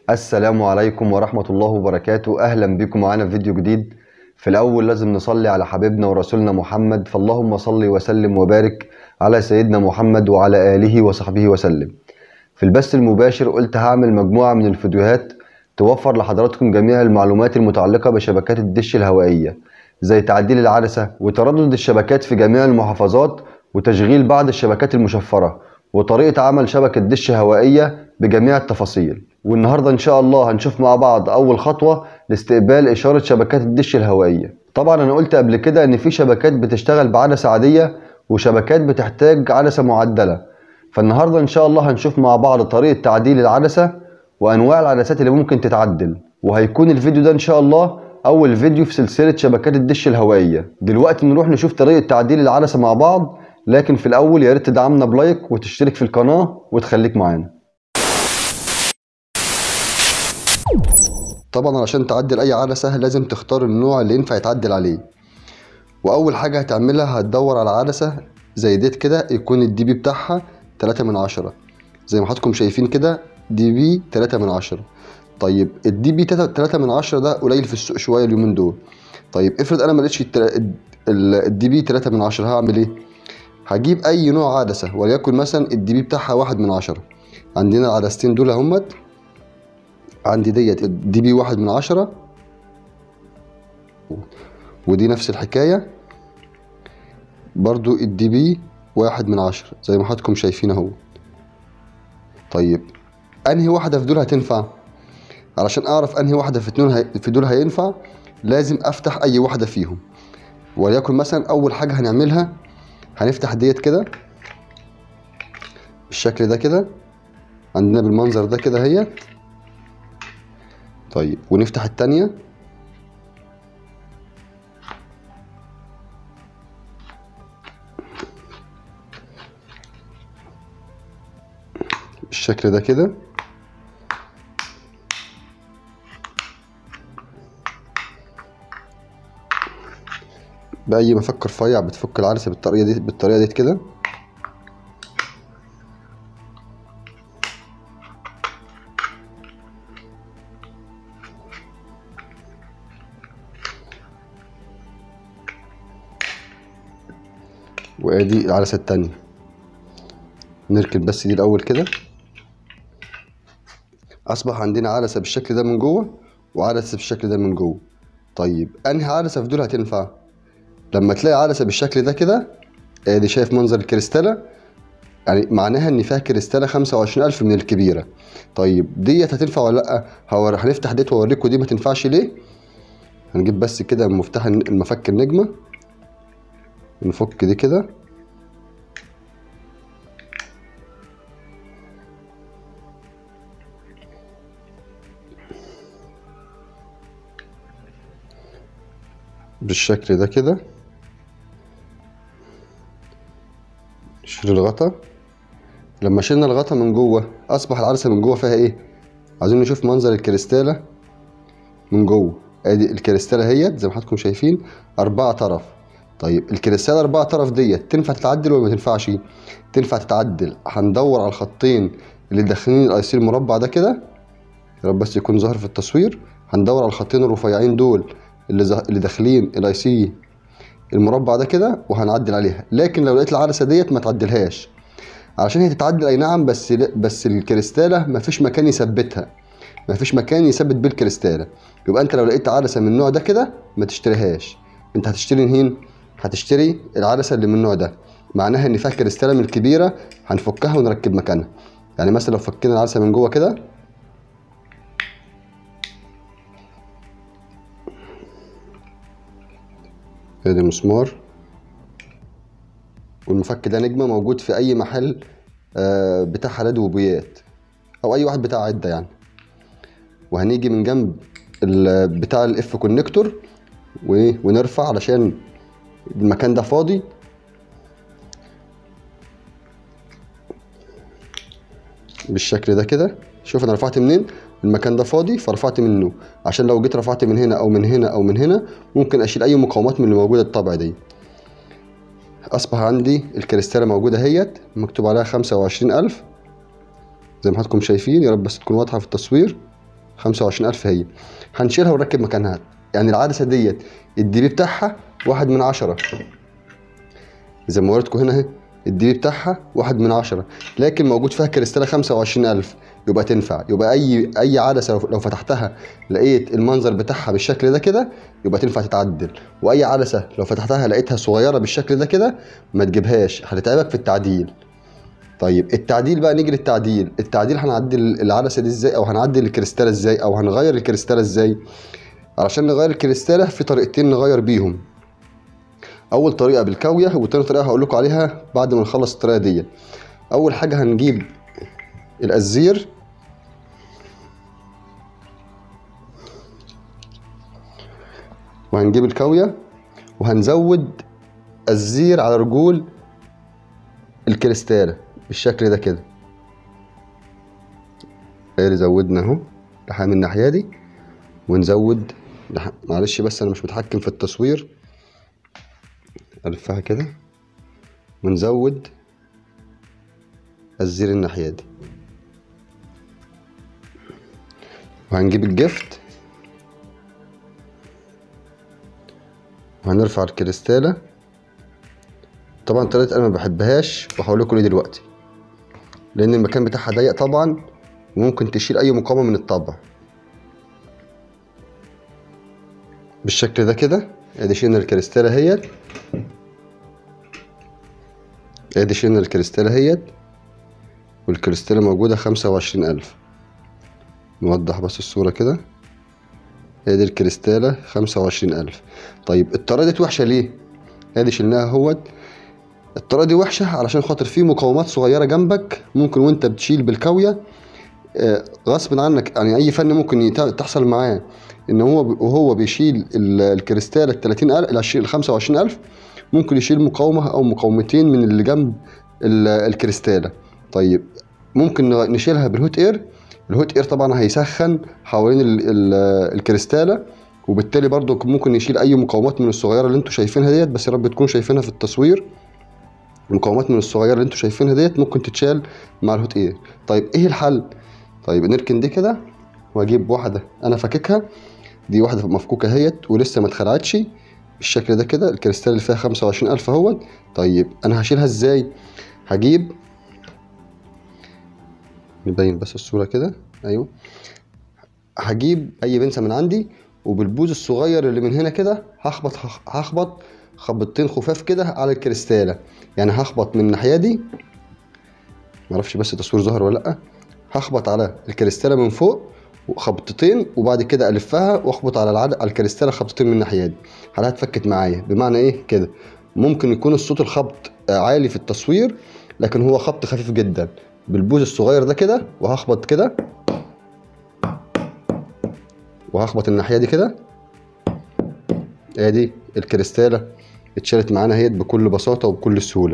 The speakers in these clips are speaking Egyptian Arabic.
السلام عليكم ورحمة الله وبركاته أهلا بكم معانا في فيديو جديد في الأول لازم نصلي على حبيبنا ورسولنا محمد فاللهم صل وسلم وبارك على سيدنا محمد وعلى آله وصحبه وسلم في البث المباشر قلت هعمل مجموعة من الفيديوهات توفر لحضراتكم جميع المعلومات المتعلقة بشبكات الدش الهوائية زي تعديل العدسة وتردد الشبكات في جميع المحافظات وتشغيل بعض الشبكات المشفرة وطريقة عمل شبكة دش هوائية بجميع التفاصيل والنهاردة إن شاء الله هنشوف مع بعض أول خطوة لاستقبال إشارة شبكات الدش الهوائية طبعا أنا قلت قبل كده إن في شبكات بتشتغل بعدسة عادية وشبكات بتحتاج عدسة معدلة فالنهاردة إن شاء الله هنشوف مع بعض طريقة تعديل العدسة وأنواع العدسات اللي ممكن تتعدل وهيكون الفيديو ده إن شاء الله أول فيديو في سلسلة شبكات الدش الهوائية دلوقتي نروح نشوف طريقة تعديل العدسة مع بعض لكن في الأول يا ريت تدعمنا بلايك وتشترك في القناة وتخليك معانا طبعا علشان تعدل اي عدسة لازم تختار النوع اللي ينفع يتعدل عليه واول حاجة هتعملها هتدور على عدسة زي ديت كده يكون الدي بي بتاعها تلاتة من عشرة زي ما حضراتكم شايفين كده دي بي تلاتة من عشرة طيب الدي بي تلاتة من عشرة ده قليل في السوق شوية اليومين دول طيب افرض انا ملقتش الدي بي تلاتة من عشرة هعمل ايه هجيب اي نوع عدسة وليكن مثلا الدي بي بتاعها واحد من عشرة عندنا العدستين دول اهمت عندي ديت دي بي واحد من عشرة ودي نفس الحكاية برضو الدي بي واحد من عشرة زي ما حضراتكم شايفين اهو طيب انهي واحدة في دول هتنفع علشان اعرف انهي واحدة في دول في دول هينفع لازم افتح اي واحدة فيهم وليكن مثلا اول حاجة هنعملها هنفتح ديت كده بالشكل ده كده عندنا بالمنظر ده كده هي طيب ونفتح التانية بالشكل ده كده بأي مفك رفيع بتفك العدسة بالطريقة دي بالطريقة دي كده وادي العدسة التانية نركب بس دي الأول كده أصبح عندنا عدسة بالشكل ده من جوه وعدسة بالشكل ده من جوه طيب أنهي عدسة في دول هتنفع؟ لما تلاقي عدسة بالشكل ده كده ادي شايف منظر الكريستالة يعني معناها ان فيها كريستالة خمسة وعشرين ألف من الكبيرة طيب ديت هتنفع ولا لأ؟ هنفتح ديت وأوريكم دي ما تنفعش ليه هنجيب بس كده مفتاح المفك النجمة نفك دي كده بالشكل ده كده نشيل الغطا لما شلنا الغطا من جوه اصبح العدسه من جوه فيها ايه عايزين نشوف منظر الكريستاله من جوه ادي الكريستاله اهيت زي ما حضراتكم شايفين اربعة طرف طيب الكريستاله اربعة طرف ديت تنفع تتعدل ولا ما تنفعش تنفع تتعدل هندور على الخطين اللي داخلين الاي سي المربع ده كده يا رب بس يكون ظاهر في التصوير هندور على الخطين الرفيعين دول اللي زه... اللي داخلين الاي سي المربع ده كده وهنعدل عليها لكن لو لقيت العدسه ديت ما تعدلهاش علشان هي تتعدل اي نعم بس بس الكريستاله مفيش مكان يثبتها مفيش مكان يثبت بيه الكريستاله يبقى انت لو لقيت عدسه من النوع ده كده ما تشتريهاش انت هتشتري منين هتشتري العدسه اللي من النوع ده معناها ان فيها كريستاله من الكبيره هنفكها ونركب مكانها يعني مثلا لو فكينا العدسه من جوه كده ادي مسمار والمفك ده نجمه موجود في اي محل بتاع حلال وبويات او اي واحد بتاع عده يعني وهنيجي من جنب بتاع الاف كونكتور ونرفع علشان المكان ده فاضي بالشكل ده كده شوف انا رفعت منين المكان ده فاضي فرفعت منه عشان لو جيت رفعت من هنا او من هنا او من هنا ممكن اشيل اي مقاومات من اللي موجوده الطبع دي اصبح عندي الكريستاله موجوده اهيت مكتوب عليها خمسة وعشرين الف زي ما حضراتكم شايفين يا رب بس تكون واضحه في التصوير خمسة وعشرين ألف هي هنشيلها ونركب مكانها يعني العدسة ديت الدي بي بتاعها واحد من عشرة زي ما وريتكم هنا اهي الدي بي بتاعها واحد من عشرة لكن موجود فيها كريستالة خمسة وعشرين ألف يبقى تنفع يبقى أي أي عدسة لو- لو فتحتها لقيت المنظر بتاعها بالشكل ده كده يبقى تنفع تتعدل وأي عدسة لو فتحتها لقيتها صغيرة بالشكل ده كده ما تجيبهاش هتتعبك في التعديل طيب التعديل بقى نيجي للتعديل التعديل هنعدل العدسة دي ازاي او هنعدل الكريستالة ازاي او هنغير الكريستالة ازاي علشان نغير الكريستالة في طريقتين نغير بيهم اول طريقة بالكاوية وتاني طريقة هقول لكم عليها بعد ما نخلص الطريقة دي اول حاجة هنجيب الازير وهنجيب الكاوية وهنزود الزير على رجول الكريستالة بالشكل ده كده ادي زودنا اهو لحد من الناحية دي ونزود لح... معلش بس انا مش متحكم في التصوير الفها كده ونزود الزير الناحية دي وهنجيب الجفت وهنرفع الكريستالة طبعا طريقة انا ما بحبهاش وهقول لكم ليه دلوقتي لان المكان بتاعها ضيق طبعا وممكن تشيل اي مقاومة من الطبع بالشكل ده كده ادي شلنا الكريستالة اهيت ادي شلنا الكريستالة اهيت والكريستالة موجودة خمسة وعشرين ألف نوضح بس الصورة كده ادي الكريستالة خمسة وعشرين ألف طيب الطريقة دي وحشة ليه؟ ادي شلناها اهوت الطريقة دي وحشة علشان خاطر في مقاومات صغيرة جنبك ممكن وانت بتشيل بالكاوية آه، غصب عنك يعني اي فن ممكن يت- تحصل معاه ان هو ب- وهو بيشيل ال- الكريستالة ال 30000 ال 25000 ممكن يشيل مقاومة او مقاومتين من اللي جنب ال- الكريستالة طيب ممكن ن- نشيلها بالهوت اير الهوت اير طبعا هيسخن حوالين ال- ال- الكريستالة وبالتالي برضو ممكن يشيل اي مقاومات من الصغيرة اللي انتوا شايفينها ديت بس يا رب تكونوا شايفينها في التصوير المقاومات من الصغيرة اللي انتوا شايفينها ديت ممكن تتشال مع الهوت اير طيب ايه الحل طيب نركن دي كده واجيب واحدة انا فاككها دي واحدة مفكوكة اهيت ولسه ما اتخلعتش بالشكل ده كده الكريستال اللي فيها خمسة وعشرين ألف اهوت طيب انا هشيلها ازاي هجيب نبين بس الصورة كده ايوه هجيب اي بنسة من عندي وبالبوز الصغير اللي من هنا كده هخبط هخبط خبطتين خفاف كده على الكريستالة يعني هخبط من الناحية دي معرفش بس التصوير ظهر ولا لأ هخبط على الكريستالة من فوق خبطتين وبعد كده ألفها وأخبط على العد... على الكريستالة خبطتين من الناحية دي هلاقيها اتفكت معايا بمعنى إيه كده ممكن يكون الصوت الخبط آه، عالي في التصوير لكن هو خبط خفيف جدا بالبوز الصغير ده كده وهخبط كده وهخبط الناحية دي كده ادي الكريستالة اتشالت معانا اهيت بكل بساطة وبكل سهولة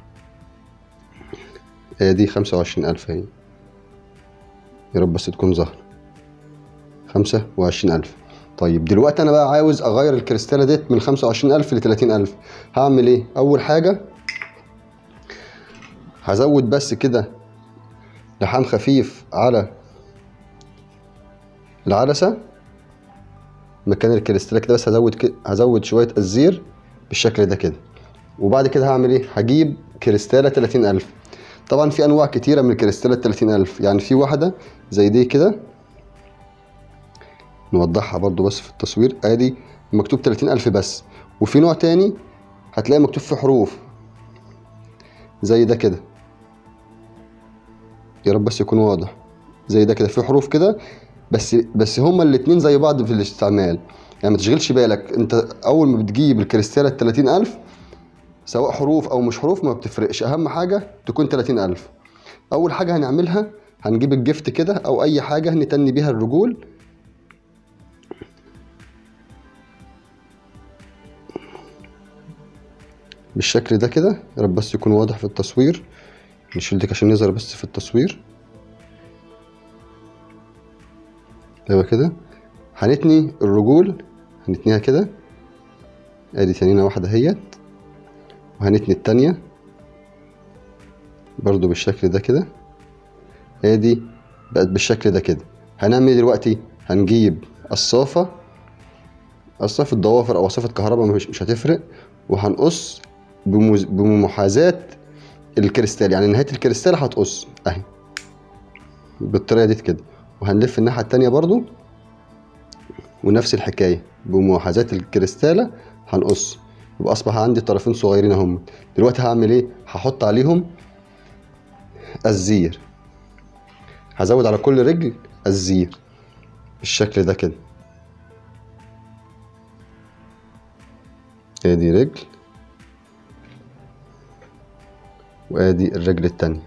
ادي خمسة وعشرين ألف اهي يا رب بس تكون ظهر خمسة وعشرين ألف طيب دلوقتي أنا بقى عاوز أغير الكريستالة ديت من خمسة وعشرين ألف لتلاتين ألف هعمل إيه؟ أول حاجة هزود بس كده لحام خفيف على العدسة مكان الكريستالة كده بس هزود كده هزود شوية الزير بالشكل ده كده وبعد كده هعمل ايه هجيب كريستالة 30000 طبعا في انواع كتيرة من الكريستالة 30000 يعني في واحدة زي دي كده نوضحها برضو بس في التصوير ادي مكتوب 30000 بس وفي نوع تاني هتلاقي مكتوب في حروف زي ده كده يا رب بس يكون واضح زي ده كده في حروف كده بس بس هما الاتنين زي بعض في الاستعمال يعني ما تشغلش بالك انت اول ما بتجيب الكريستالة 30000 سواء حروف او مش حروف ما بتفرقش اهم حاجة تكون 30000 اول حاجة هنعملها هنجيب الجفت كده او اي حاجة نتني بيها الرجول بالشكل ده كده يا رب بس يكون واضح في التصوير نشيل ديك عشان يظهر بس في التصوير ايوه كده هنتني الرجول هنتنيها كده ادي تنينة واحدة اهيت وهنتني التانية برضو بالشكل ده كده ادي بقت بالشكل ده كده هنعمل ايه دلوقتي هنجيب قصافة قصافة ضوافر أو قصافة كهرباء مش, مش هتفرق وهنقص بمز- بمحاذاة الكريستال يعني نهاية الكريستال هتقص أهي بالطريقة دي كده وهنلف الناحية التانية برضو ونفس الحكاية بمحاذاة الكريستالة هنقص يبقى أصبح عندي طرفين صغيرين اهم دلوقتي هعمل ايه هحط عليهم الزير هزود على كل رجل الزير بالشكل ده كده ادي رجل وادي الرجل التانية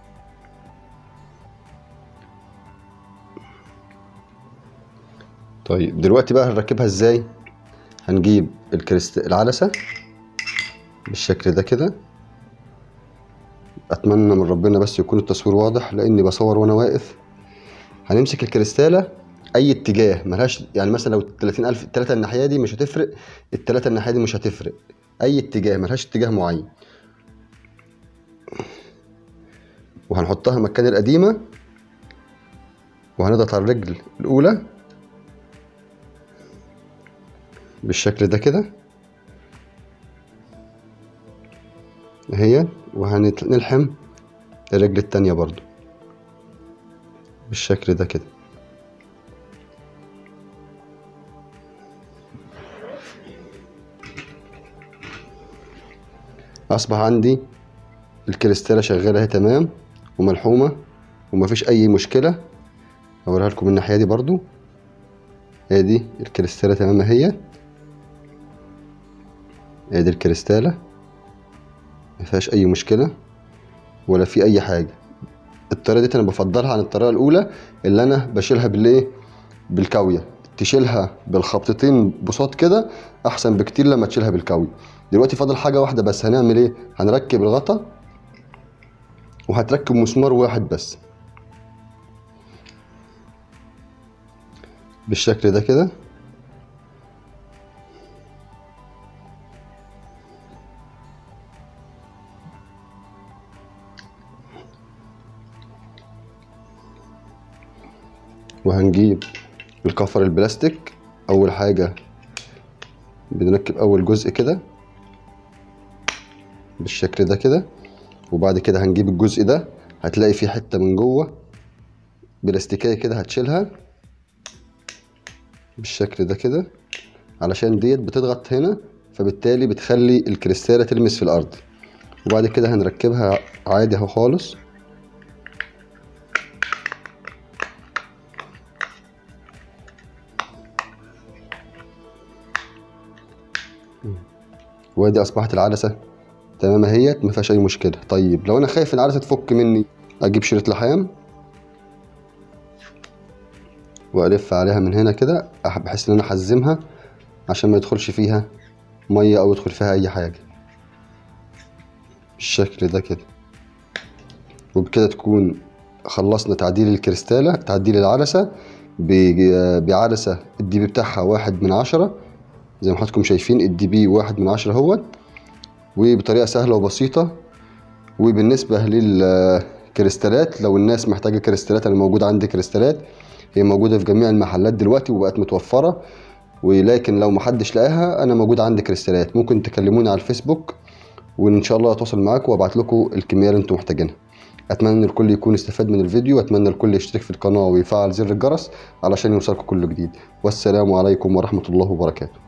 طيب دلوقتي بقى هنركبها ازاي هنجيب الكريست العدسة بالشكل ده كده اتمنى من ربنا بس يكون التصوير واضح لاني بصور وانا واقف هنمسك الكريستالة اي اتجاه ملهاش يعني مثلا لو 30000 التلاتة الناحية دي مش هتفرق التلاتة الناحية دي مش هتفرق اي اتجاه ملهاش اتجاه معين وهنحطها مكان القديمة وهنضغط على الرجل الأولى بالشكل ده كده اهي وهنلحم الرجل التانية برضو بالشكل ده كده أصبح عندي الكريستالة شغالة اهي تمام وملحومة ومفيش أي مشكلة أوريها لكم من الناحية دي برضو ادي الكريستالة تمام اهي ادي الكريستالة مفيهاش أي مشكلة ولا في أي حاجة الطريقة دي أنا بفضلها عن الطريقة الأولى اللي أنا بشيلها بالإيه بالكاوية تشيلها بالخبطتين بساط كده أحسن بكتير لما تشيلها بالكاوية دلوقتي فاضل حاجة واحدة بس هنعمل إيه هنركب الغطا وهتركب مسمار واحد بس بالشكل ده كده وهنجيب الكفر البلاستيك اول حاجة بنركب اول جزء كده بالشكل ده كده وبعد كده هنجيب الجزء ده هتلاقي فيه حتة من جوه بلاستيكية كده هتشيلها بالشكل ده كده علشان ديت بتضغط هنا فبالتالي بتخلي الكريستالة تلمس في الأرض وبعد كده هنركبها عادي اهو خالص وادي اصبحت العدسه تمام اهيت ما فيهاش اي مشكله طيب لو انا خايف العدسه تفك مني اجيب شريط لحام والف عليها من هنا كده أح- بحيث ان انا احزمها عشان ما يدخلش فيها ميه او يدخل فيها اي حاجه بالشكل ده كده وبكده تكون خلصنا تعديل الكريستالة تعديل العدسة ب- بعدسة الدي بي بتاعها واحد من عشرة زي ما حضراتكم شايفين الدي بي واحد من عشرة اهوت وبطريقة سهلة وبسيطة وبالنسبة للكريستالات لو الناس محتاجة كريستالات أنا موجود عندي كريستالات هي موجودة في جميع المحلات دلوقتي وبقت متوفرة ولكن لو محدش لقاها أنا موجود عندي كريستالات ممكن تكلموني على الفيسبوك وإن شاء الله أتواصل معاكم وأبعت لكم الكمية اللي أنتم محتاجينها أتمنى إن الكل يكون استفاد من الفيديو وأتمنى الكل يشترك في القناة ويفعل زر الجرس علشان يوصلكم كل جديد والسلام عليكم ورحمة الله وبركاته